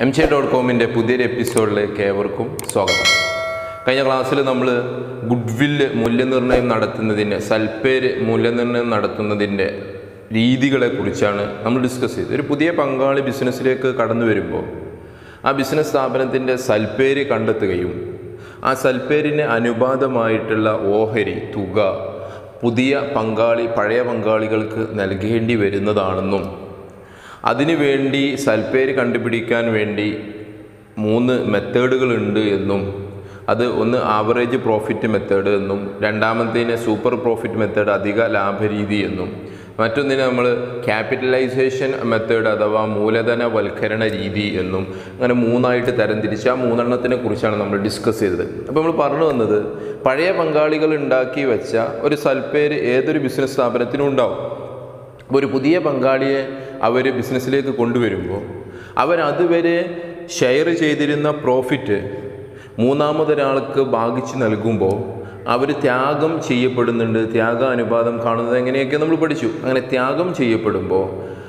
M J dot കോമിൻ്റെ പുതിയൊരു എപ്പിസോഡിലേക്ക് ഏവർക്കും സ്വാഗതം കഴിഞ്ഞ ക്ലാസ്സിൽ നമ്മൾ ഗുഡ്വില്ല് മൂല്യനിർണ്ണയം നടത്തുന്നതിൻ്റെ സൽപ്പേര് മൂല്യനിർണ്ണയം നടത്തുന്നതിൻ്റെ രീതികളെക്കുറിച്ചാണ് നമ്മൾ ഡിസ്കസ് ചെയ്തത് ഒരു പുതിയ പങ്കാളി ബിസിനസ്സിലേക്ക് കടന്നു വരുമ്പോൾ ആ ബിസിനസ് സ്ഥാപനത്തിൻ്റെ സൽപ്പേര് കണ്ടെത്തുകയും ആ സൽപ്പേരിന് അനുപാതമായിട്ടുള്ള ഓഹരി തുക പുതിയ പങ്കാളി പഴയ പങ്കാളികൾക്ക് നൽകേണ്ടി വരുന്നതാണെന്നും അതിനുവേണ്ടി സൽപ്പേര് കണ്ടുപിടിക്കാൻ വേണ്ടി മൂന്ന് മെത്തേഡുകളുണ്ട് എന്നും അത് ഒന്ന് ആവറേജ് പ്രോഫിറ്റ് മെത്തേഡ് എന്നും രണ്ടാമത്തേന് സൂപ്പർ പ്രോഫിറ്റ് മെത്തേഡ് അധിക ലാഭരീതി എന്നും മറ്റൊന്നിന് നമ്മൾ ക്യാപിറ്റലൈസേഷൻ മെത്തേഡ് അഥവാ മൂലധനവൽക്കരണ രീതി എന്നും അങ്ങനെ മൂന്നായിട്ട് തരംതിരിച്ച് ആ മൂന്നെണ്ണത്തിനെ കുറിച്ചാണ് നമ്മൾ ഡിസ്കസ് ചെയ്തത് അപ്പോൾ നമ്മൾ പറഞ്ഞു വന്നത് പഴയ പങ്കാളികൾ ഉണ്ടാക്കി വെച്ച ഒരു സൽപ്പേര് ഏതൊരു ബിസിനസ് സ്ഥാപനത്തിനും ഉണ്ടാവും അപ്പോൾ ഒരു പുതിയ പങ്കാളിയെ അവർ ബിസിനസ്സിലേക്ക് കൊണ്ടുവരുമ്പോൾ അവരതുവരെ ഷെയർ ചെയ്തിരുന്ന പ്രോഫിറ്റ് മൂന്നാമതൊരാൾക്ക് ഭാഗിച്ച് നൽകുമ്പോൾ അവർ ത്യാഗം ചെയ്യപ്പെടുന്നുണ്ട് ത്യാഗാനുപാതം കാണുന്നത് എങ്ങനെയൊക്കെ നമ്മൾ പഠിച്ചു അങ്ങനെ ത്യാഗം ചെയ്യപ്പെടുമ്പോൾ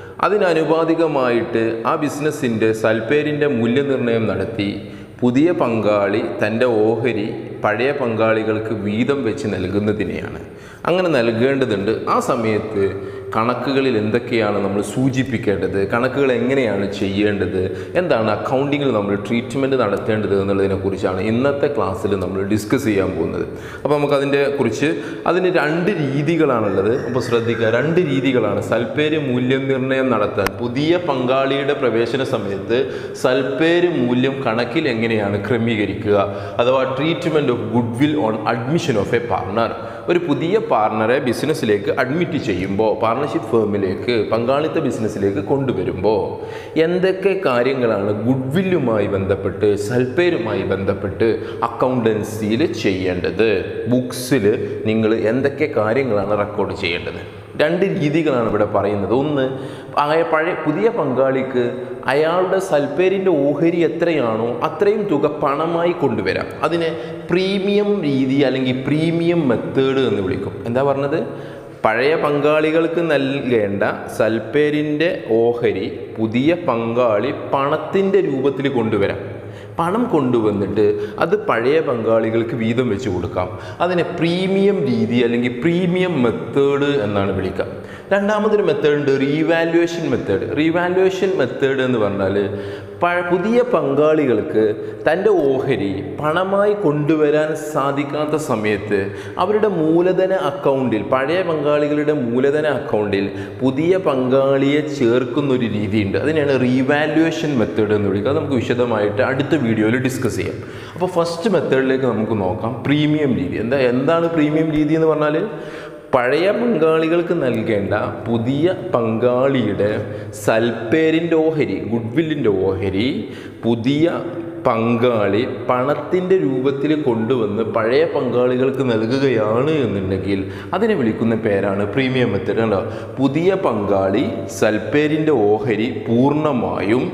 അതിനനുപാതികമായിട്ട് ആ ബിസിനസ്സിൻ്റെ സൽപ്പേരിൻ്റെ മൂല്യനിർണ്ണയം നടത്തി പുതിയ പങ്കാളി തൻ്റെ ഓഹരി പഴയ പങ്കാളികൾക്ക് വീതം വെച്ച് നൽകുന്നതിനെയാണ് അങ്ങനെ നൽകേണ്ടതുണ്ട് ആ സമയത്ത് കണക്കുകളിൽ എന്തൊക്കെയാണ് നമ്മൾ സൂചിപ്പിക്കേണ്ടത് കണക്കുകൾ എങ്ങനെയാണ് ചെയ്യേണ്ടത് എന്താണ് അക്കൗണ്ടിങ്ങിൽ നമ്മൾ ട്രീറ്റ്മെൻറ്റ് നടത്തേണ്ടത് എന്നുള്ളതിനെക്കുറിച്ചാണ് ഇന്നത്തെ ക്ലാസ്സിൽ നമ്മൾ ഡിസ്കസ് ചെയ്യാൻ പോകുന്നത് അപ്പോൾ നമുക്ക് അതിൻ്റെ കുറിച്ച് അതിന് രണ്ട് രീതികളാണുള്ളത് അപ്പോൾ ശ്രദ്ധിക്കുക രണ്ട് രീതികളാണ് സൽപ്പേര് മൂല്യനിർണ്ണയം നടത്താൻ പുതിയ പങ്കാളിയുടെ പ്രവേശന സമയത്ത് സൽപ്പേര് മൂല്യം കണക്കിൽ എങ്ങനെയാണ് ക്രമീകരിക്കുക അഥവാ treatment of good will on admission of a partner ഒരു പുതിയ പാർട്ണറെ ബിസിനസ്സിലേക്ക് അഡ്മിറ്റ് ചെയ്യുമ്പോൾ പാർട്ണർഷിപ്പ് ഫേമിലേക്ക് പങ്കാളിത്ത ബിസിനസ്സിലേക്ക് കൊണ്ടുവരുമ്പോൾ എന്തൊക്കെ കാര്യങ്ങളാണ് ഗുഡ് വില്ലുമായി ബന്ധപ്പെട്ട് സൽപ്പേരുമായി ബന്ധപ്പെട്ട് അക്കൗണ്ടൻസിയിൽ ചെയ്യേണ്ടത് ബുക്സിൽ നിങ്ങൾ എന്തൊക്കെ കാര്യങ്ങളാണ് റെക്കോർഡ് ചെയ്യേണ്ടത് രണ്ട് രീതികളാണ് ഇവിടെ പറയുന്നത് ഒന്ന് ആയ പഴയ പുതിയ പങ്കാളിക്ക് അയാളുടെ സൽപ്പേരിൻ്റെ ഓഹരി എത്രയാണോ അത്രയും തുക പണമായി കൊണ്ടുവരാം അതിനെ പ്രീമിയം രീതി അല്ലെങ്കിൽ പ്രീമിയം മെത്തേഡ് എന്ന് വിളിക്കും എന്താ പറഞ്ഞത് പഴയ പങ്കാളികൾക്ക് നൽകേണ്ട സൽപ്പേരിൻ്റെ ഓഹരി പുതിയ പങ്കാളി പണത്തിൻ്റെ രൂപത്തിൽ കൊണ്ടുവരാം പണം കൊണ്ടുവന്നിട്ട് അത് പഴയ പങ്കാളികൾക്ക് വീതം വെച്ച് കൊടുക്കാം അതിനെ പ്രീമിയം രീതി അല്ലെങ്കിൽ പ്രീമിയം മെത്തേഡ് എന്നാണ് വിളിക്കുക രണ്ടാമതൊരു മെത്തേഡ് ഉണ്ട് റീവാലുവേഷൻ മെത്തേഡ് റീവാലുവേഷൻ മെത്തേഡ് എന്ന് പറഞ്ഞാൽ പഴ പുതിയ പങ്കാളികൾക്ക് തൻ്റെ ഓഹരി പണമായി കൊണ്ടുവരാൻ സാധിക്കാത്ത സമയത്ത് അവരുടെ മൂലധന അക്കൗണ്ടിൽ പഴയ പങ്കാളികളുടെ മൂലധന അക്കൗണ്ടിൽ പുതിയ പങ്കാളിയെ ചേർക്കുന്നൊരു രീതിയുണ്ട് അതിനെയാണ് റീവാലുവേഷൻ മെത്തേഡ് എന്ന് വിളിക്കുക അത് നമുക്ക് വിശദമായിട്ട് അടുത്ത വീഡിയോയിൽ ഡിസ്കസ് ചെയ്യാം അപ്പോൾ ഫസ്റ്റ് മെത്തേഡിലേക്ക് നമുക്ക് നോക്കാം പ്രീമിയം രീതി എന്താ എന്താണ് പ്രീമിയം രീതി എന്ന് പറഞ്ഞാൽ പഴയ പങ്കാളികൾക്ക് നൽകേണ്ട പുതിയ പങ്കാളിയുടെ സൽപ്പേരിൻ്റെ ഓഹരി ഗുഡ്വില്ലിൻ്റെ ഓഹരി പുതിയ പങ്കാളി പണത്തിൻ്റെ രൂപത്തിൽ കൊണ്ടുവന്ന് പഴയ പങ്കാളികൾക്ക് നൽകുകയാണ് എന്നുണ്ടെങ്കിൽ അതിനെ വിളിക്കുന്ന പേരാണ് പ്രീമിയം മെത്തേഡ് കണ്ടോ പുതിയ പങ്കാളി സൽപ്പേരിൻ്റെ ഓഹരി പൂർണ്ണമായും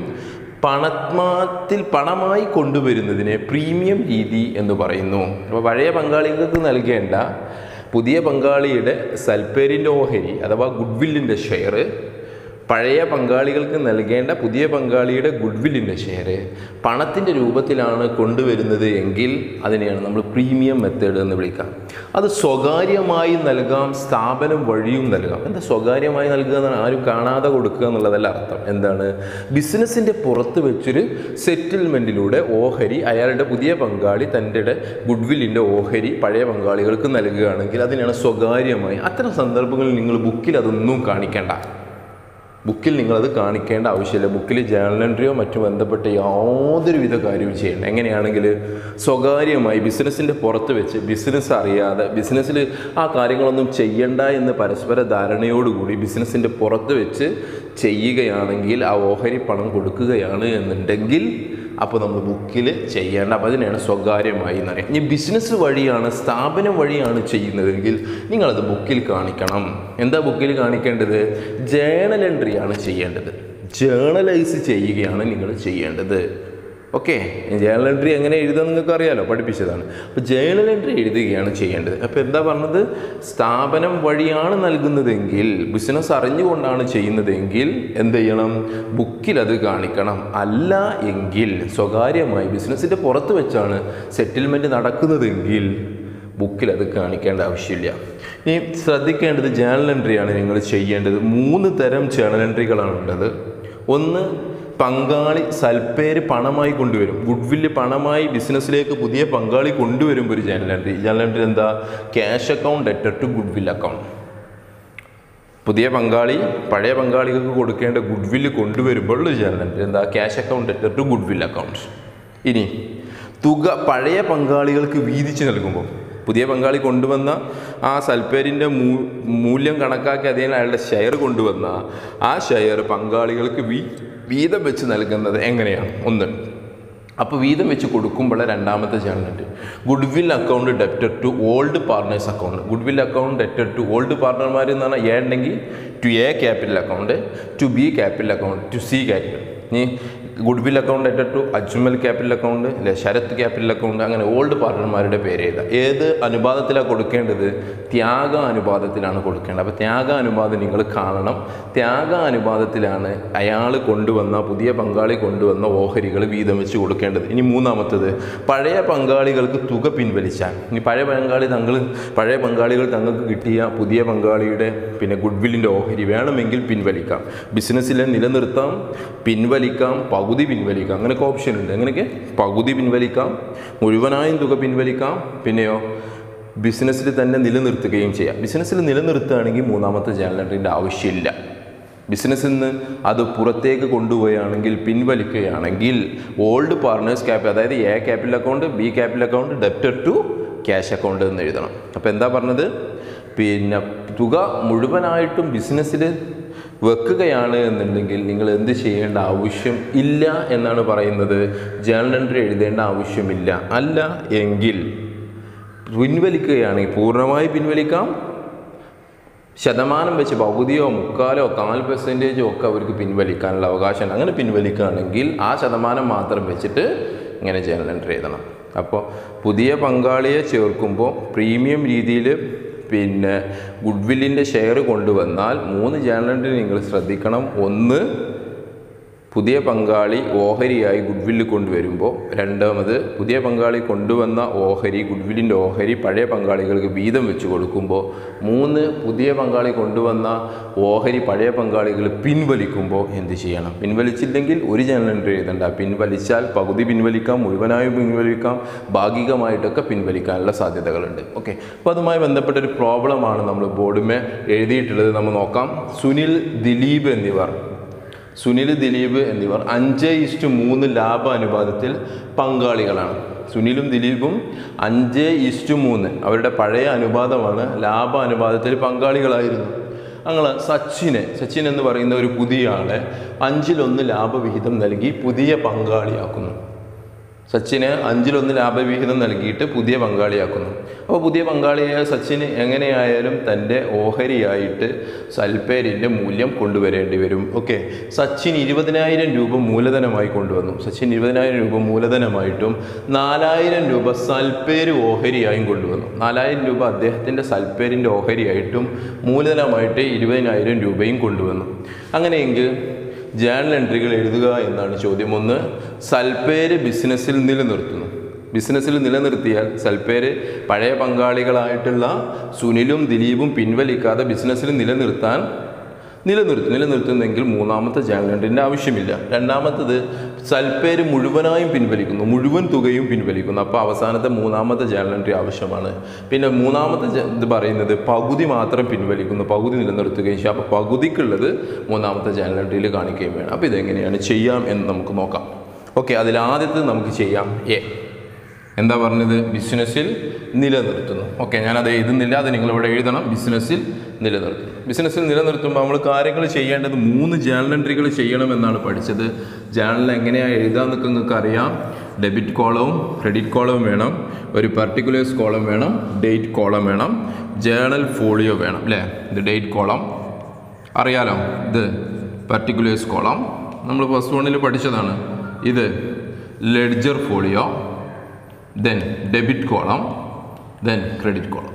പണമാത്തിൽ പണമായി കൊണ്ടുവരുന്നതിനെ പ്രീമിയം രീതി എന്ന് പറയുന്നു അപ്പോൾ പഴയ പങ്കാളികൾക്ക് നൽകേണ്ട പുതിയ പങ്കാളിയുടെ സൽപ്പേരിൻ്റെ ഓഹരി അഥവാ ഗുഡ്വില്ലിൻ്റെ ഷെയർ പഴയ പങ്കാളികൾക്ക് നൽകേണ്ട പുതിയ പങ്കാളിയുടെ ഗുഡ്വില്ലിൻ്റെ ഷെയർ പണത്തിൻ്റെ രൂപത്തിലാണ് കൊണ്ടുവരുന്നത് എങ്കിൽ അതിനെയാണ് നമ്മൾ പ്രീമിയം മെത്തേഡ് എന്ന് വിളിക്കുക അത് സ്വകാര്യമായി നൽകാം സ്ഥാപനം വഴിയും നൽകാം എന്താ സ്വകാര്യമായി നൽകുക എന്നാണ് ആരും കാണാതെ കൊടുക്കുക എന്നുള്ളതല്ല അർത്ഥം എന്താണ് ബിസിനസ്സിൻ്റെ പുറത്ത് വെച്ചൊരു സെറ്റിൽമെൻറ്റിലൂടെ ഓഹരി അയാളുടെ പുതിയ പങ്കാളി തൻ്റെ ഗുഡ്വില്ലിൻ്റെ ഓഹരി പഴയ പങ്കാളികൾക്ക് നൽകുകയാണെങ്കിൽ അതിനെയാണ് സ്വകാര്യമായി അത്തരം സന്ദർഭങ്ങളിൽ നിങ്ങൾ ബുക്കിൽ അതൊന്നും കാണിക്കേണ്ട ബുക്കിൽ നിങ്ങളത് കാണിക്കേണ്ട ആവശ്യമില്ല ബുക്കിൽ ജേണൽ എൻട്രിയോ മറ്റു ബന്ധപ്പെട്ട യാതൊരുവിധ കാര്യവും ചെയ്യണം എങ്ങനെയാണെങ്കിൽ സ്വകാര്യമായി ബിസിനസ്സിൻ്റെ പുറത്ത് വെച്ച് ബിസിനസ് അറിയാതെ ബിസിനസ്സിൽ ആ കാര്യങ്ങളൊന്നും ചെയ്യണ്ട എന്ന് പരസ്പര ധാരണയോടുകൂടി ബിസിനസ്സിൻ്റെ പുറത്ത് വെച്ച് ചെയ്യുകയാണെങ്കിൽ ആ ഓഹരി പണം കൊടുക്കുകയാണ് എന്നുണ്ടെങ്കിൽ അപ്പോൾ നമ്മൾ ബുക്കിൽ ചെയ്യേണ്ട അപ്പോൾ അതിനെയാണ് സ്വകാര്യമായി എന്നറിയാം ഇനി ബിസിനസ് വഴിയാണ് സ്ഥാപനം വഴിയാണ് ചെയ്യുന്നതെങ്കിൽ നിങ്ങളത് ബുക്കിൽ കാണിക്കണം എന്താ ബുക്കിൽ കാണിക്കേണ്ടത് ജേണൽ എൻട്രിയാണ് ചെയ്യേണ്ടത് ജേണലൈസ് ചെയ്യുകയാണ് നിങ്ങൾ ചെയ്യേണ്ടത് ഓക്കെ ജേണൽ എൻട്രി എങ്ങനെ എഴുതാൻ നിങ്ങൾക്ക് അറിയാലോ പഠിപ്പിച്ചതാണ് അപ്പോൾ ജേണൽ എൻട്രി എഴുതുകയാണ് ചെയ്യേണ്ടത് അപ്പോൾ എന്താ പറഞ്ഞത് സ്ഥാപനം വഴിയാണ് നൽകുന്നതെങ്കിൽ ബിസിനസ് അറിഞ്ഞുകൊണ്ടാണ് ചെയ്യുന്നതെങ്കിൽ എന്ത് ചെയ്യണം ബുക്കിൽ അത് കാണിക്കണം അല്ല എങ്കിൽ സ്വകാര്യമായി ബിസിനസ്സിൻ്റെ പുറത്ത് വെച്ചാണ് സെറ്റിൽമെൻറ്റ് നടക്കുന്നതെങ്കിൽ ബുക്കിൽ അത് കാണിക്കേണ്ട ആവശ്യമില്ല ഇനി ശ്രദ്ധിക്കേണ്ടത് ജേണൽ എൻട്രിയാണ് നിങ്ങൾ ചെയ്യേണ്ടത് മൂന്ന് തരം ജേണൽ എൻട്രികളാണ് ഉള്ളത് ഒന്ന് പങ്കാളി സൽപ്പേര് പണമായി കൊണ്ടുവരും ഗുഡ്വില്ല് പണമായി ബിസിനസ്സിലേക്ക് പുതിയ പങ്കാളി കൊണ്ടുവരുമ്പോൾ ഒരു ജേണൽ എൻട്രി ജേണൽ എൻട്രി എന്താ cash account letter to goodwill account പുതിയ പങ്കാളി പഴയ പങ്കാളികൾക്ക് കൊടുക്കേണ്ട ഗുഡ്വില്ല് കൊണ്ടുവരുമ്പോൾ ഒരു ജേണൽ എൻട്രി എന്താ cash account letter to goodwill account ഇനി തുക പഴയ പങ്കാളികൾക്ക് വീതിച്ച് നൽകുമ്പോൾ പുതിയ പങ്കാളി കൊണ്ടുവന്ന ആ സൽപ്പേരിൻ്റെ മൂ മൂല്യം കണക്കാക്കി അതിന് അയാളുടെ ഷെയർ കൊണ്ടുവന്ന ആ ഷെയർ പങ്കാളികൾക്ക് വീ വീതം വെച്ച് നൽകുന്നത് എങ്ങനെയാണ് ഒന്ന് അപ്പോൾ വീതം വെച്ച് കൊടുക്കുമ്പോൾ രണ്ടാമത്തെ ചാനലുണ്ട് goodwill account debtor to old partners account goodwill account debtor to old പാർട്ട്ണർമാർ എന്ന് പറഞ്ഞാൽ എ ഉണ്ടെങ്കിൽ to A capital account to B capital account to C capital ഇനി goodwill account debtor to Ajmal capital account അല്ലെ ശരത് ക്യാപിറ്റൽ അക്കൗണ്ട് അങ്ങനെ old പാർട്ട്ണർമാരുടെ പേര് എഴുതാം ഏത് അനുപാതത്തിലാണ് കൊടുക്കേണ്ടത് ത്യാഗ അനുപാതത്തിലാണ് കൊടുക്കേണ്ടത് അപ്പോൾ ത്യാഗ അനുപാതം നിങ്ങൾ കാണണം ത്യാഗ അനുപാതത്തിലാണ് അയാൾ കൊണ്ടുവന്ന പുതിയ പങ്കാളി കൊണ്ടുവന്ന ഓഹരികൾ വീതം വെച്ച് കൊടുക്കേണ്ടത് ഇനി മൂന്നാമത്തത് പഴയ പങ്കാളികൾക്ക് തുക പിൻവലിച്ചാൽ ഇനി പഴയ പങ്കാളി തങ്ങൾ പഴയ പങ്കാളികൾ തങ്ങൾക്ക് കിട്ടിയ പുതിയ പങ്കാളിയുടെ പിന്നെ ഗുഡ്വില്ലിൻ്റെ ഓഹരി വേണമെങ്കിൽ പിൻവലിക്കാം ബിസിനസ്സിലെ നിലനിർത്താം പിൻവലിക്കാം പകുതി പിൻവലിക്കാം അങ്ങനെയൊക്കെ ഓപ്ഷൻ ഉണ്ട് അങ്ങനെയൊക്കെ പകുതി പിൻവലിക്കാം മുഴുവനായും തുക പിൻവലിക്കാം പിന്നെയോ ബിസിനസ്സിൽ തന്നെ നിലനിർത്തുകയും ചെയ്യാം ബിസിനസ്സിൽ നിലനിർത്തുകയാണെങ്കിൽ മൂന്നാമത്തെ ജേണൽ എൻട്രീൻ്റെ ആവശ്യമില്ല ബിസിനസ്സിൽ നിന്ന് അത് പുറത്തേക്ക് കൊണ്ടുപോവുകയാണെങ്കിൽ പിൻവലിക്കുകയാണെങ്കിൽ ഓൾഡ് പാർട്ട്നേഴ്സ് ക്യാപിറ്റൽ അതായത് A capital account B capital account debtor to cash account എന്ന് എഴുതണം അപ്പോൾ എന്താ പറഞ്ഞത് പിന്നെ തുക മുഴുവനായിട്ടും ബിസിനസ്സിൽ വെക്കുകയാണ് എന്നുണ്ടെങ്കിൽ നിങ്ങൾ എന്ത് ചെയ്യേണ്ട ആവശ്യം ഇല്ല എന്നാണ് പറയുന്നത് ജേണൽ എൻട്രി എഴുതേണ്ട ആവശ്യമില്ല അല്ല എങ്കിൽ പിൻവലിക്കുകയാണെങ്കിൽ പൂർണ്ണമായി പിൻവലിക്കാം ശതമാനം വെച്ച് പകുതിയോ മുക്കാലോ കാൽ പെർസെൻറ്റേജോ ഒക്കെ അവർക്ക് പിൻവലിക്കാനുള്ള അവകാശമുണ്ട് അങ്ങനെ പിൻവലിക്കുകയാണെങ്കിൽ ആ ശതമാനം മാത്രം വെച്ചിട്ട് ഇങ്ങനെ ജേണൽ എൻട്രി എഴുതണം അപ്പോൾ പുതിയ പങ്കാളിയെ ചേർക്കുമ്പോൾ പ്രീമിയം രീതിയിൽ പിന്നെ ഗുഡ്വില്ലിൻ്റെ ഷെയർ കൊണ്ടുവന്നാൽ മൂന്ന് ജേണൽ എൻട്രി നിങ്ങൾ ശ്രദ്ധിക്കണം ഒന്ന് പുതിയ പങ്കാളി ഓഹരിയായി ഗുഡ്വില്ല് കൊണ്ടുവരുമ്പോൾ രണ്ടാമത് പുതിയ പങ്കാളി കൊണ്ടുവന്ന ഓഹരി ഗുഡ്വില്ലിൻ്റെ ഓഹരി പഴയ പങ്കാളികൾക്ക് വീതം വെച്ച് കൊടുക്കുമ്പോൾ മൂന്ന് പുതിയ പങ്കാളി കൊണ്ടുവന്ന ഓഹരി പഴയ പങ്കാളികൾ പിൻവലിക്കുമ്പോൾ എന്ത് ചെയ്യണം പിൻവലിച്ചില്ലെങ്കിൽ ഒരു ജനറൽ എൻട്രി എഴുതണ്ട പിൻവലിച്ചാൽ പകുതി പിൻവലിക്കാം മുഴുവനായും പിൻവലിക്കാം ഭാഗികമായിട്ടൊക്കെ പിൻവലിക്കാനുള്ള സാധ്യതകളുണ്ട് ഓക്കെ അപ്പോൾ അതുമായി ബന്ധപ്പെട്ട ഒരു പ്രോബ്ലമാണ് നമ്മൾ ബോർഡുമേ എഴുതിയിട്ടുള്ളത് നമ്മൾ നോക്കാം സുനിൽ ദിലീപ് എന്നിവർ സുനിൽ ദിലീപ് എന്നിവർ അഞ്ച് ഇഷ്ടു മൂന്ന് ലാഭ അനുപാതത്തിൽ പങ്കാളികളാണ് സുനിലും ദിലീപും അഞ്ച് ഇഷ്ടു മൂന്ന് അവരുടെ പഴയ അനുപാതമാണ് ലാഭ അനുപാതത്തിൽ പങ്കാളികളായിരുന്നു അങ്ങനെ സച്ചിന് സച്ചിൻ എന്ന് പറയുന്ന ഒരു പുതിയ ആളെ അഞ്ചിലൊന്ന് ലാഭവിഹിതം നൽകി പുതിയ പങ്കാളിയാക്കുന്നു സച്ചിന് അഞ്ചിലൊന്ന് ലാഭവിഹിതം നൽകിയിട്ട് പുതിയ പങ്കാളിയാക്കുന്നു അപ്പോൾ പുതിയ പങ്കാളിയായ സച്ചിന് എങ്ങനെയായാലും തൻ്റെ ഓഹരിയായിട്ട് സൽപ്പേരിൻ്റെ മൂല്യം കൊണ്ടുവരേണ്ടി വരും ഓക്കെ സച്ചിൻ ഇരുപതിനായിരം രൂപ മൂലധനമായി കൊണ്ടുവന്നു സച്ചിൻ ഇരുപതിനായിരം രൂപ മൂലധനമായിട്ടും നാലായിരം രൂപ സൽപ്പേര് ഓഹരിയായും കൊണ്ടുവന്നു നാലായിരം രൂപ അദ്ദേഹത്തിൻ്റെ സൽപ്പേരിൻ്റെ ഓഹരിയായിട്ടും മൂലധനമായിട്ട് ഇരുപതിനായിരം രൂപയും കൊണ്ടുവന്നു അങ്ങനെയെങ്കിൽ ജേണൽ എൻട്രികൾ എഴുതുക എന്നാണ് ചോദ്യം ഒന്ന് സൽപ്പേര് ബിസിനസ്സിൽ നിലനിർത്തുന്നു ബിസിനസ്സിൽ നിലനിർത്തിയാൽ സൽപ്പേര് പഴയ പങ്കാളികളായിട്ടുള്ള സുനിലും ദിലീപും പിൻവലിക്കാതെ ബിസിനസ്സിൽ നിലനിർത്താൻ നിലനിർത്തും നിലനിർത്തുന്നെങ്കിൽ മൂന്നാമത്തെ ജേണൽ എൻട്രിൻ്റെ ആവശ്യമില്ല രണ്ടാമത്തത് സൽപ്പേര് മുഴുവനായും പിൻവലിക്കുന്നു മുഴുവൻ തുകയും പിൻവലിക്കുന്നു അപ്പോൾ അവസാനത്തെ മൂന്നാമത്തെ ജേണൽ എൻട്രി ആവശ്യമാണ് പിന്നെ മൂന്നാമത്തെ ജ- ഇത് പറയുന്നത് പകുതി മാത്രം പിൻവലിക്കുന്നു പകുതി നിലനിർത്തുകയും ചെയ്യും അപ്പോൾ പകുതിക്കുള്ളത് മൂന്നാമത്തെ ജേണൽ എൻട്രിയിൽ കാണിക്കുകയും വേണം അപ്പോൾ ഇതെങ്ങനെയാണ് ചെയ്യാം എന്ന് നമുക്ക് നോക്കാം ഓക്കെ അതിൽ ആദ്യത്തെ നമുക്ക് ചെയ്യാം എ എന്താ പറഞ്ഞത് ബിസിനസ്സിൽ നിലനിർത്തുന്നു ഓക്കെ ഞാനത് എഴുതുന്നില്ല അത് നിങ്ങളിവിടെ എഴുതണം ബിസിനസ്സിൽ നിലനിർത്തുന്നു ബിസിനസ്സിൽ നിലനിർത്തുമ്പോൾ നമ്മൾ കാര്യങ്ങൾ ചെയ്യേണ്ടത് മൂന്ന് ജേണൽ എൻട്രികൾ ചെയ്യണമെന്നാണ് പഠിച്ചത് ജേണൽ എങ്ങനെയാണ് എഴുതാമെന്നൊക്കെ നിങ്ങൾക്ക് അറിയാം ഡെബിറ്റ് കോളവും ക്രെഡിറ്റ് കോളവും വേണം ഒരു പർട്ടിക്കുലേഴ്സ് കോളം വേണം ഡേറ്റ് കോളം വേണം ജേണൽ ഫോളിയോ വേണം അല്ലേ ഇത് ഡേറ്റ് കോളം അറിയാലോ ഇത് പർട്ടിക്കുലേഴ്സ് കോളം നമ്മൾ ഫസ്റ്റ് വണ്ണിൽ പഠിച്ചതാണ് ഇത് ledger folio then debit column then credit column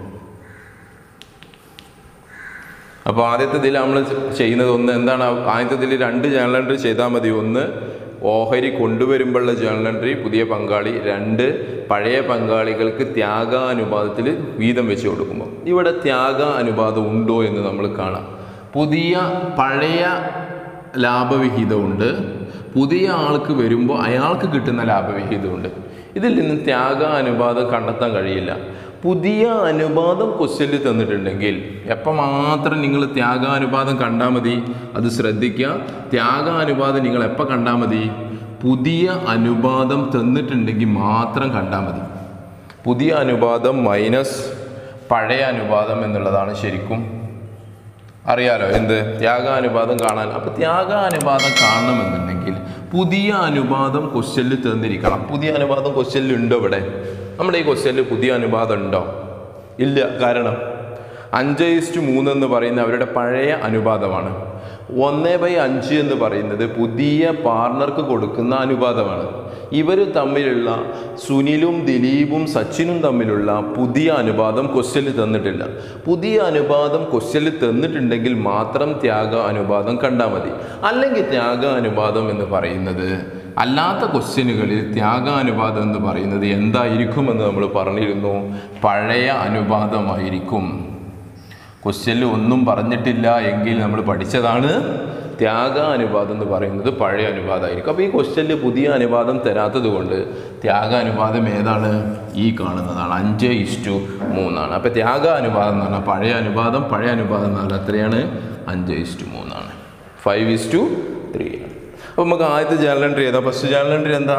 അപ്പോൾ ആദ്യത്തെ ഇതിൽ നമ്മൾ ചെയ്യുന്നത് ഒന്ന് എന്താണ് ആദ്യത്തെ ഇതിൽ രണ്ട് ജേണൽ എൻട്രി ചെയ്താൽ മതി ഒന്ന് ഓഹരി കൊണ്ടുവരുമ്പോഴുള്ള ജേണൽ എൻട്രി പുതിയ പങ്കാളി രണ്ട് പഴയ പങ്കാളികൾക്ക് ത്യാഗാനുപാതത്തിൽ വീതം വെച്ച് കൊടുക്കുമ്പോൾ ഇവിടെ ത്യാഗ അനുപാതം ഉണ്ടോ എന്ന് നമ്മൾ കാണാം പുതിയ പഴയ ലാഭവിഹിതമുണ്ട് പുതിയ ആൾക്ക് വരുമ്പോൾ അയാൾക്ക് കിട്ടുന്ന ലാഭവിഹിതമുണ്ട് ഇതിൽ നിന്ന് ത്യാഗ അനുപാതം കണ്ടെത്താൻ കഴിയില്ല പുതിയ അനുപാതം ക്വസ്റ്റ്യനിൽ തന്നിട്ടുണ്ടെങ്കിൽ എപ്പം മാത്രം നിങ്ങൾ ത്യാഗാനുപാതം കണ്ടാൽ മതി അത് ശ്രദ്ധിക്കുക ത്യാഗാനുപാതം നിങ്ങൾ എപ്പോൾ കണ്ടാൽ മതി പുതിയ അനുപാതം തന്നിട്ടുണ്ടെങ്കിൽ മാത്രം കണ്ടാൽ മതി പുതിയ അനുപാതം മൈനസ് പഴയ അനുപാതം എന്നുള്ളതാണ് ശരിക്കും അറിയാലോ എന്ത് ത്യാഗാനുപാതം കാണാൻ അപ്പോൾ ത്യാഗാനുപാതം കാണണമെന്നുണ്ടെങ്കിൽ പുതിയ അനുപാതം ക്വസ്റ്റ്യനിൽ തന്നിരിക്കണം പുതിയ അനുപാതം ക്വസ്റ്റ്യനിൽ ഉണ്ടോ ഇവിടെ നമ്മുടെ ഈ ക്വസ്റ്റ്യനിൽ പുതിയ അനുപാതം ഉണ്ടോ ഇല്ല കാരണം അഞ്ച് ഇസ്റ്റു മൂന്ന് എന്ന് പറയുന്ന അവരുടെ പഴയ അനുപാതമാണ് ഒന്ന് ബൈ അഞ്ച് എന്ന് പറയുന്നത് പുതിയ പാർട്ണർക്ക് കൊടുക്കുന്ന അനുപാതമാണ് ഇവർ തമ്മിലുള്ള സുനിലും ദിലീപും സച്ചിനും തമ്മിലുള്ള പുതിയ അനുപാതം ക്വസ്റ്റ്യനിൽ തന്നിട്ടില്ല പുതിയ അനുപാതം ക്വസ്റ്റ്യനിൽ തന്നിട്ടുണ്ടെങ്കിൽ മാത്രം ത്യാഗ അനുപാതം കണ്ടാൽ മതി അല്ലെങ്കിൽ ത്യാഗ അനുപാതം എന്ന് പറയുന്നത് അല്ലാത്ത ക്വസ്റ്റ്യനുകളിൽ ത്യാഗാനുപാതം എന്ന് പറയുന്നത് എന്തായിരിക്കുമെന്ന് നമ്മൾ പറഞ്ഞിരുന്നു പഴയ അനുപാതമായിരിക്കും ക്വസ്റ്റ്യനിൽ ഒന്നും പറഞ്ഞിട്ടില്ല എങ്കിൽ നമ്മൾ പഠിച്ചതാണ് ത്യാഗ അനുപാതം എന്ന് പറയുന്നത് പഴയ അനുപാതമായിരിക്കും അപ്പോൾ ഈ ക്വസ്റ്റ്യനിൽ പുതിയ അനുപാതം തരാത്തത് കൊണ്ട് ത്യാഗ അനുപാതം ഏതാണ് ഈ കാണുന്നതാണ് അഞ്ച് ഇഷ്ടു മൂന്നാണ് അപ്പോൾ ത്യാഗ അനുപാതം എന്ന് പറഞ്ഞാൽ പഴയ അനുപാതം പഴയ അനുപാതം എന്ന് പറഞ്ഞാൽ എത്രയാണ് അഞ്ച് ഇഷ്ടു മൂന്നാണ് ഫൈവ് ഇസ്റ്റു ത്രീ ആണ് അപ്പോൾ നമുക്ക് ആദ്യത്തെ ജേണൽ എൻട്രി ഏതാ ഫസ്റ്റ് ജേണൽ എൻട്രി എന്താ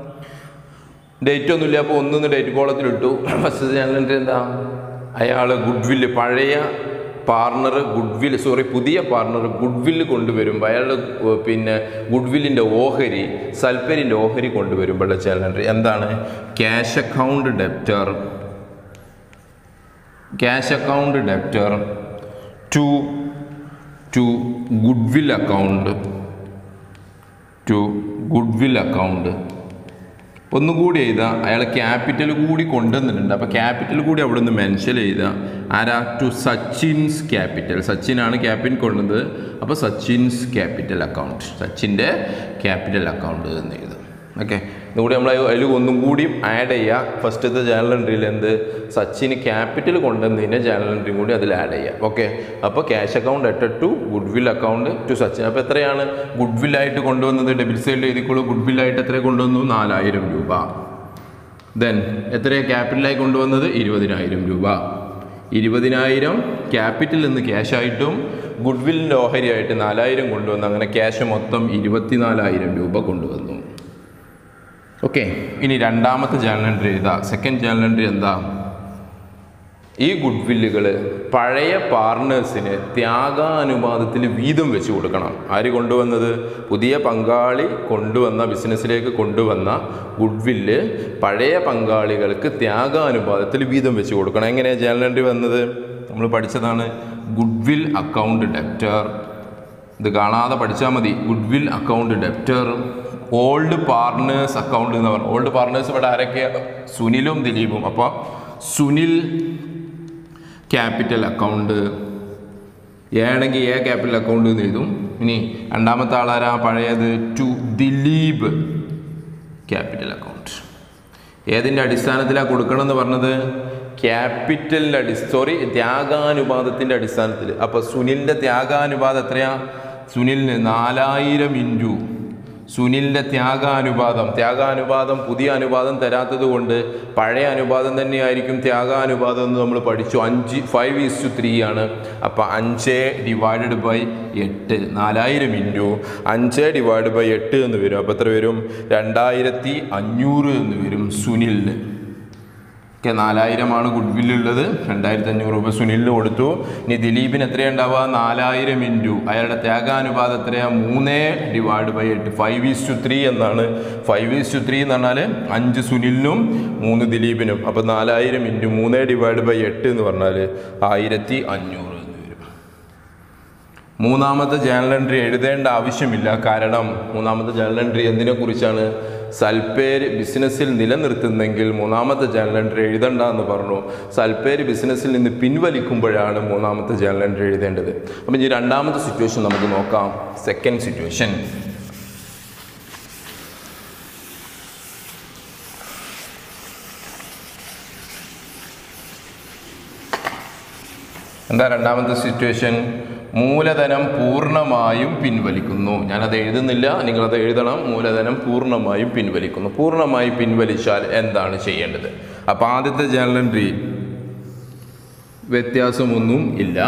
ഡേറ്റ് ഒന്നുമില്ല അപ്പോൾ ഒന്നൊന്ന് ഡേറ്റ് കോളത്തിൽ ഇട്ടു ഫസ്റ്റ് ജേണൽ എൻട്രി എന്താ അയാൾ ഗുഡ് പഴയ പാർട്ണർ ഗുഡ് സോറി പുതിയ പാർട്ണർ ഗുഡ് കൊണ്ടുവരുമ്പോൾ അയാൾ പിന്നെ ഗുഡ് ഓഹരി സൽപ്പരിൻ്റെ ഓഹരി കൊണ്ടുവരുമ്പോഴുള്ള ജേണൽ എൻട്രി എന്താണ് cash account debtor cash account debtor to to good account to good account ഒന്നുകൂടി എഴുതാം അയാൾ ക്യാപിറ്റൽ കൂടി കൊണ്ടുവന്നിട്ടുണ്ട് അപ്പോൾ ക്യാപിറ്റൽ കൂടി അവിടെ നിന്ന് മെൻഷൻ ചെയ്താൽ ആരാ ടു സച്ചിൻസ് ക്യാപിറ്റൽ സച്ചിനാണ് ക്യാപിറ്റൽ കൊണ്ടുവന്നത് അപ്പോൾ സച്ചിൻസ് ക്യാപിറ്റൽ അക്കൗണ്ട് സച്ചിൻ്റെ ക്യാപിറ്റൽ അക്കൗണ്ട് എന്ന് എഴുതും ഓക്കെ ഇതുകൂടി നമ്മൾ അതിൽ ഒന്നും കൂടി ആഡ് ചെയ്യുക ഫസ്റ്റത്തെ ജേണൽ എൻട്രിയിൽ എന്ത് സച്ചിന് ക്യാപിറ്റൽ കൊണ്ടുവന്നതിൻ്റെ ജേണൽ എൻട്രിയും കൂടി അതിൽ ആഡ് ചെയ്യുക ഓക്കെ അപ്പോൾ cash account at to good will account to Sachin അപ്പോൾ എത്രയാണ് ഗുഡ് വില്ലായിട്ട് കൊണ്ടുവന്നത് ഡെബിറ്റ് സൈഡിൽ എഴുതിക്കോളൂ ഗുഡ് വില്ലായിട്ട് എത്ര കൊണ്ടുവന്നു നാലായിരം രൂപ ദെൻ എത്രയാണ് ക്യാപിറ്റലായി കൊണ്ടുവന്നത് ഇരുപതിനായിരം രൂപ ഇരുപതിനായിരം ക്യാപിറ്റൽ നിന്ന് ക്യാഷായിട്ടും ഗുഡ് വില്ലിൻ്റെ ഓഹരിയായിട്ട് നാലായിരം കൊണ്ടുവന്നു അങ്ങനെ ക്യാഷ് മൊത്തം ഇരുപത്തിനാലായിരം രൂപ കൊണ്ടുവന്നു ഓക്കെ ഇനി രണ്ടാമത്തെ ജേണൽ എൻട്രി എഴുതാ സെക്കൻഡ് ജേണൽ എൻട്രി എന്താ ഈ ഗുഡ് വില്ലുകൾ പഴയ പാർട്ട്നേഴ്സിന് ത്യാഗാനുപാതത്തിൽ വീതം വെച്ച് കൊടുക്കണം ആര് കൊണ്ടുവന്നത് പുതിയ പങ്കാളി കൊണ്ടുവന്ന ബിസിനസ്സിലേക്ക് കൊണ്ടുവന്ന ഗുഡ് വില്ല് പഴയ പങ്കാളികൾക്ക് ത്യാഗാനുപാതത്തിൽ വീതം വെച്ച് കൊടുക്കണം എങ്ങനെയാണ് ജേണൽ എൻട്രി വന്നത് നമ്മൾ പഠിച്ചതാണ് ഗുഡ് വിൽ അക്കൗണ്ട് ഡെപ്റ്റർ ഇത് കാണാതെ പഠിച്ചാൽ മതി good will account debtor old partners account എന്ന് പറഞ്ഞു ഓൾഡ് പാർട്ട്നേഴ്സ് ഇവിടെ ആരൊക്കെയാണ് സുനിലും ദിലീപും അപ്പോൾ സുനിൽ ക്യാപിറ്റൽ അക്കൗണ്ട് എ ആണെങ്കിൽ എ ക്യാപിറ്റൽ അക്കൗണ്ട് എന്ന് എഴുതും ഇനി രണ്ടാമത്തെ ആളാരാ പഴയത് ടു ദിലീപ് ക്യാപിറ്റൽ അക്കൗണ്ട് ഏതിൻ്റെ അടിസ്ഥാനത്തിലാണ് കൊടുക്കണം എന്ന് പറഞ്ഞത് ക്യാപിറ്റലിൻ്റെ അടി സോറി ത്യാഗാനുപാതത്തിൻ്റെ അടിസ്ഥാനത്തിൽ അപ്പോൾ സുനിലിൻ്റെ ത്യാഗാനുപാതം എത്രയാ സുനിലിന് നാലായിരം ഇൻറ്റു സുനിലിൻ്റെ ത്യാഗാനുപാതം ത്യാഗാനുപാതം പുതിയ അനുപാതം തരാത്തത് കൊണ്ട് പഴയ അനുപാതം തന്നെയായിരിക്കും ത്യാഗാനുപാതം എന്ന് നമ്മൾ പഠിച്ചു അഞ്ച് ഫൈവ് ഈസ് ടു ത്രീ ആണ് അപ്പോൾ അഞ്ച് ഡിവൈഡഡ് ബൈ എട്ട് നാലായിരം ഇൻറ്റു അഞ്ച് ഡിവൈഡ് ബൈ എട്ട് എന്ന് വരും അപ്പോൾ എത്ര വരും രണ്ടായിരത്തി അഞ്ഞൂറ് എന്ന് വരും സുനിലിന് ഒക്കെ നാലായിരമാണ് ഗുഡ് വില്ലുള്ളത് രണ്ടായിരത്തി അഞ്ഞൂറ് രൂപ സുനിലിന് കൊടുത്തു ഇനി ദിലീപിന് എത്രയുണ്ടാവുക നാലായിരം ഇൻറ്റു അയാളുടെ ത്യാഗാനുപാതം എത്രയാ മൂന്ന് ഡിവൈഡ് ബൈ എട്ട് ഫൈവ് ഈസ് ടു ത്രീ എന്നാണ് ഫൈവ് ഈസ് ടു ത്രീ എന്ന് പറഞ്ഞാൽ അഞ്ച് സുനിലിനും മൂന്ന് ദിലീപിനും അപ്പോൾ നാലായിരം ഇൻറ്റു മൂന്ന് ഡിവൈഡ് ബൈ എട്ട് എന്ന് പറഞ്ഞാൽ ആയിരത്തി അഞ്ഞൂറ് എന്ന് വരും മൂന്നാമത്തെ ജേണൽ എൻട്രി എഴുതേണ്ട ആവശ്യമില്ല കാരണം മൂന്നാമത്തെ ജേണൽ എൻട്രി എന്തിനെ കുറിച്ചാണ് സൽപ്പേര് ബിസിനസ്സിൽ നിലനിർത്തുന്നെങ്കിൽ മൂന്നാമത്തെ ജേണൽ എൻട്രി എഴുതണ്ട എന്ന് പറഞ്ഞു സൽപ്പേര് ബിസിനസ്സിൽ നിന്ന് പിൻവലിക്കുമ്പോഴാണ് മൂന്നാമത്തെ ജേണൽ എൻട്രി എഴുതേണ്ടത് അപ്പം ഈ രണ്ടാമത്തെ സിറ്റുവേഷൻ നമുക്ക് നോക്കാം സെക്കൻഡ് സിറ്റുവേഷൻ എന്താ രണ്ടാമത്തെ സിറ്റുവേഷൻ മൂലധനം പൂർണ്ണമായും പിൻവലിക്കുന്നു ഞാനത് എഴുതുന്നില്ല നിങ്ങളത് എഴുതണം മൂലധനം പൂർണ്ണമായും പിൻവലിക്കുന്നു പൂർണ്ണമായി പിൻവലിച്ചാൽ എന്താണ് ചെയ്യേണ്ടത് അപ്പം ആദ്യത്തെ ജേണൽ എൻട്രി വ്യത്യാസമൊന്നും ഇല്ല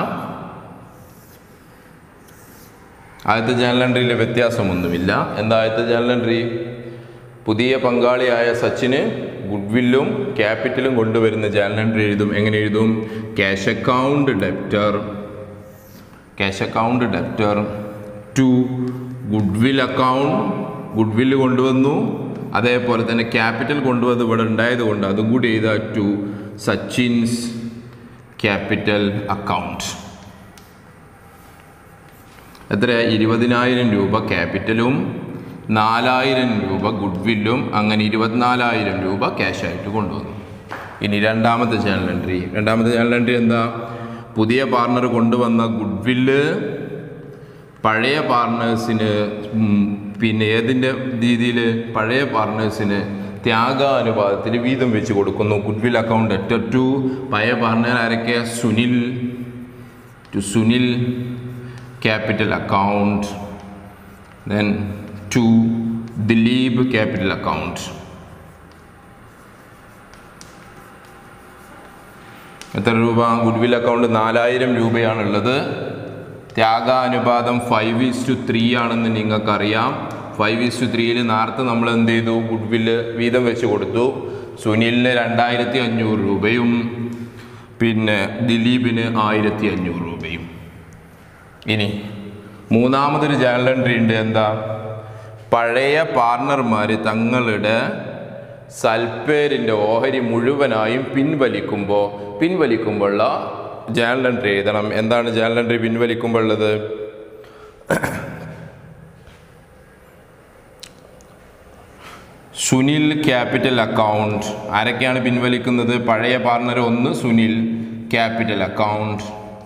ആദ്യത്തെ ജേണൽ എൻട്രിയിൽ വ്യത്യാസമൊന്നുമില്ല എന്താ ആദ്യത്തെ ജേണൽ എൻട്രി പുതിയ പങ്കാളിയായ സച്ചിന് ഗുഡ്വില്ലും ക്യാപിറ്റലും കൊണ്ടുവരുന്ന ജേണൽ എൻട്രി എഴുതും എങ്ങനെ എഴുതും cash account debtor cash account debtor to goodwill account goodwill കൊണ്ടുവന്നു അതേപോലെ തന്നെ ക്യാപിറ്റൽ കൊണ്ടുവന്ന് ഇവിടെ ഉണ്ടായത് കൊണ്ട് അതും കൂടി എഴുതുക ടു സച്ചിൻസ് ക്യാപിറ്റൽ അക്കൗണ്ട് എത്ര ഇരുപതിനായിരം രൂപ ക്യാപിറ്റലും നാലായിരം രൂപ ഗുഡ്വില്ലും അങ്ങനെ ഇരുപത്തിനാലായിരം രൂപ ക്യാഷായിട്ട് കൊണ്ടുവന്നു ഇനി രണ്ടാമത്തെ ചാനൽ എൻട്രി രണ്ടാമത്തെ ചാനൽ എൻട്രി എന്താ പുതിയ പാർട്ണർ കൊണ്ടുവന്ന ഗുഡ്വില്ല് പഴയ പാർട്ണേഴ്സിന് പിന്നെ ഏതിൻ്റെ രീതിയിൽ പഴയ പാർട്ണേഴ്സിന് ത്യാഗാനുപാതത്തിൽ വീതം വെച്ച് കൊടുക്കുന്നു ഗുഡ്വിൽ അക്കൗണ്ട് എറ്റർ ടു പഴയ പാർട്ണർ ആരൊക്കെ Sunil to Sunil capital account then to Dileep capital account എത്ര രൂപ ഗുഡ്വിൽ അക്കൗണ്ട് നാലായിരം രൂപയാണുള്ളത് ത്യാഗാനുപാതം ഫൈവ് ഈസ് ടു ത്രീ ആണെന്ന് നിങ്ങൾക്കറിയാം ഫൈവ് ഈസ് ടു ത്രീയിൽ നേരത്തെ നമ്മൾ എന്ത് ചെയ്തു ഗുഡ്വില്ല് വീതം വെച്ച് കൊടുത്തു സുനിലിന് രണ്ടായിരത്തി അഞ്ഞൂറ് രൂപയും പിന്നെ ദിലീപിന് ആയിരത്തി അഞ്ഞൂറ് രൂപയും ഇനി മൂന്നാമതൊരു ജേണൽ എൻട്രി ഉണ്ട് എന്താ പഴയ പാർട്ണർമാർ തങ്ങളുടെ സൽപ്പേരിൻ്റെ ഓഹരി മുഴുവനായും പിൻവലിക്കുമ്പോൾ പിൻവലിക്കുമ്പോഴുള്ള ജേണൽ എൻട്രി എഴുതണം എന്താണ് ജേണൽ എൻട്രി പിൻവലിക്കുമ്പോൾ ഉള്ളത് സുനിൽ ക്യാപിറ്റൽ അക്കൗണ്ട് ആരൊക്കെയാണ് പിൻവലിക്കുന്നത് പഴയ പാർട്ണർ ഒന്ന് Sunil capital account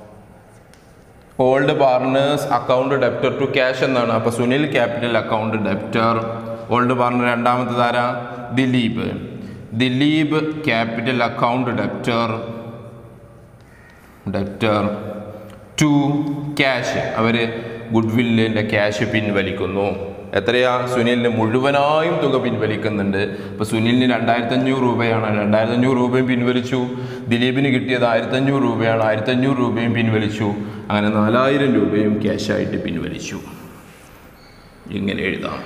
old partners account debtor to cash എന്നാണ് അപ്പോൾ Sunil capital account debtor old partner രണ്ടാമത്തെ ആരാ Dileep Dileep capital account debtor debtor to cash അവർ ഗുഡ്വില്ലിൻ്റെ ക്യാഷ് പിൻവലിക്കുന്നു എത്രയാ സുനിലിന് മുഴുവനായും തുക പിൻവലിക്കുന്നുണ്ട് ഇപ്പോൾ സുനിലിന് രണ്ടായിരത്തഞ്ഞൂറ് രൂപയാണ് രണ്ടായിരത്തഞ്ഞൂറ് രൂപയും പിൻവലിച്ചു ദിലീപിന് കിട്ടിയത് ആയിരത്തഞ്ഞൂറ് രൂപയാണ് ആയിരത്തഞ്ഞൂറ് രൂപയും പിൻവലിച്ചു അങ്ങനെ നാലായിരം രൂപയും ക്യാഷായിട്ട് പിൻവലിച്ചു ഇങ്ങനെ എഴുതാം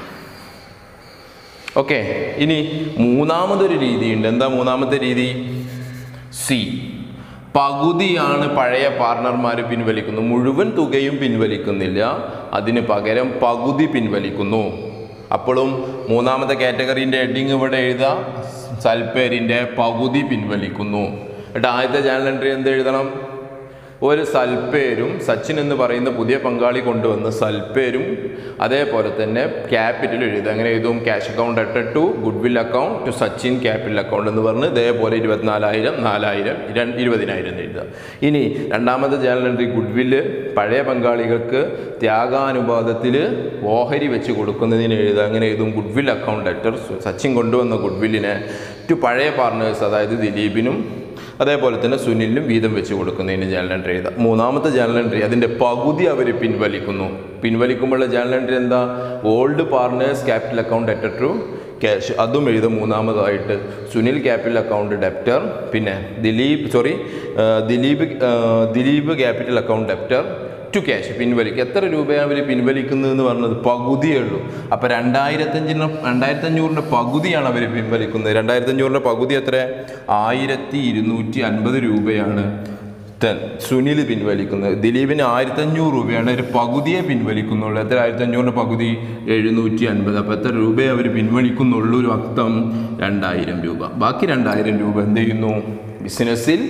ഓക്കെ ഇനി മൂന്നാമതൊരു രീതിയുണ്ട് എന്താ മൂന്നാമത്തെ രീതി സി പകുതിയാണ് പഴയ പാർട്ണർമാർ പിൻവലിക്കുന്നത് മുഴുവൻ തുകയും പിൻവലിക്കുന്നില്ല അതിന് പകരം പകുതി പിൻവലിക്കുന്നു അപ്പോഴും മൂന്നാമത്തെ കാറ്റഗറീൻ്റെ ഹെഡിങ് ഇവിടെ എഴുതുക സൽപ്പേരിൻ്റെ പകുതി പിൻവലിക്കുന്നു എന്നിട്ട് ആദ്യത്തെ ചാനൽ എൻട്രി എന്ത് എഴുതണം ഒരു സൽപ്പേരും സച്ചിൻ എന്ന് പറയുന്ന പുതിയ പങ്കാളി കൊണ്ടുവന്ന സൽപ്പേരും അതേപോലെ തന്നെ ക്യാപിറ്റൽ എഴുതുക അങ്ങനെ എഴുതും ക്യാഷ് അക്കൗണ്ട് എട്ട് to good will account to Sachin capital account എന്ന് പറഞ്ഞ് ഇതേപോലെ ഇരുപത്തിനാലായിരം നാലായിരം രണ്ട് ഇരുപതിനായിരം എന്ന് എഴുതുക ഇനി രണ്ടാമത്തെ ചാനൽ എൻട്രി ഗുഡ് വില്ല് പഴയ പങ്കാളികൾക്ക് ത്യാഗാനുപാതത്തിൽ ഓഹരി വെച്ച് കൊടുക്കുന്നതിന് എഴുതുക അങ്ങനെ എഴുതും good will account letter Sachin കൊണ്ടുവന്ന ഗുഡ് വില്ലിനെ ടു പഴയ പാർട്ണേഴ്സ് അതായത് ദിലീപിനും അതേപോലെ തന്നെ സുനിലിനും വീതം വെച്ച് കൊടുക്കുന്നതിന് ജേണൽ എൻട്രി എഴുതാം മൂന്നാമത്തെ ജേണൽ എൻട്രി അതിൻ്റെ പകുതി അവർ പിൻവലിക്കുന്നു പിൻവലിക്കുമ്പോഴുള്ള ജേണൽ എൻട്രി എന്താ old partners capital account debtor to cash അതും എഴുതും മൂന്നാമതായിട്ട് സുനിൽ ക്യാപിറ്റൽ അക്കൗണ്ട് ഡെപ്റ്റർ പിന്നെ ദിലീപ് സോറി ദിലീപ് ആ, Dileep capital account debtor to cash പിൻവലിക്കുക എത്ര രൂപയാണ് അവർ പിൻവലിക്കുന്നത് എന്ന് പറഞ്ഞത് പകുതിയേ ഉള്ളൂ അപ്പോൾ രണ്ടായിരത്തഞ്ചിന് രണ്ടായിരത്തഞ്ഞൂറിൻ്റെ പകുതിയാണ് അവർ പിൻവലിക്കുന്നത് രണ്ടായിരത്തഞ്ഞൂറിൻ്റെ പകുതി എത്ര ആയിരത്തി ഇരുന്നൂറ്റി അൻപത് രൂപയാണ് ടെൻ സുനിൽ പിൻവലിക്കുന്നത് ദിലീപിന് ആയിരത്തഞ്ഞൂറ് രൂപയാണ് ഒരു പകുതിയെ പിൻവലിക്കുന്നുള്ളൂ എത്ര ആയിരത്തഞ്ഞൂറിൻ്റെ പകുതി എഴുന്നൂറ്റി അൻപത് അപ്പോൾ എത്ര രൂപയെ അവർ പിൻവലിക്കുന്നുള്ളൂ ഒരു അക്തം രണ്ടായിരം രൂപ ബാക്കി രണ്ടായിരം രൂപ എന്ത് ചെയ്യുന്നു ബിസിനസ്സിൽ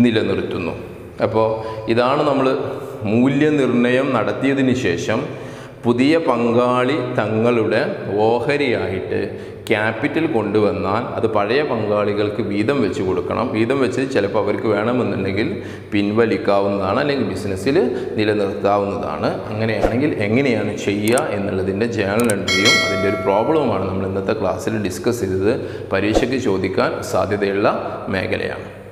നിലനിർത്തുന്നു അപ്പോൾ ഇതാണ് നമ്മൾ മൂല്യനിർണ്ണയം നടത്തിയതിന് ശേഷം പുതിയ പങ്കാളി തങ്ങളുടെ ഓഹരിയായിട്ട് ക്യാപിറ്റൽ കൊണ്ടുവന്നാൽ അത് പഴയ പങ്കാളികൾക്ക് വീതം വെച്ച് കൊടുക്കണം വീതം വെച്ച് ചിലപ്പോൾ അവർക്ക് വേണമെന്നുണ്ടെങ്കിൽ പിൻവലിക്കാവുന്നതാണ് അല്ലെങ്കിൽ ബിസിനസ്സിൽ നിലനിർത്താവുന്നതാണ് അങ്ങനെയാണെങ്കിൽ എങ്ങനെയാണ് ചെയ്യുക എന്നുള്ളതിൻ്റെ ജേണൽ എൻട്രിയും അതിൻ്റെ ഒരു പ്രോബ്ലവുമാണ് നമ്മൾ ഇന്നത്തെ ക്ലാസ്സിൽ ഡിസ്കസ് ചെയ്തത് പരീക്ഷയ്ക്ക് ചോദിക്കാൻ സാധ്യതയുള്ള മേഖലയാണ്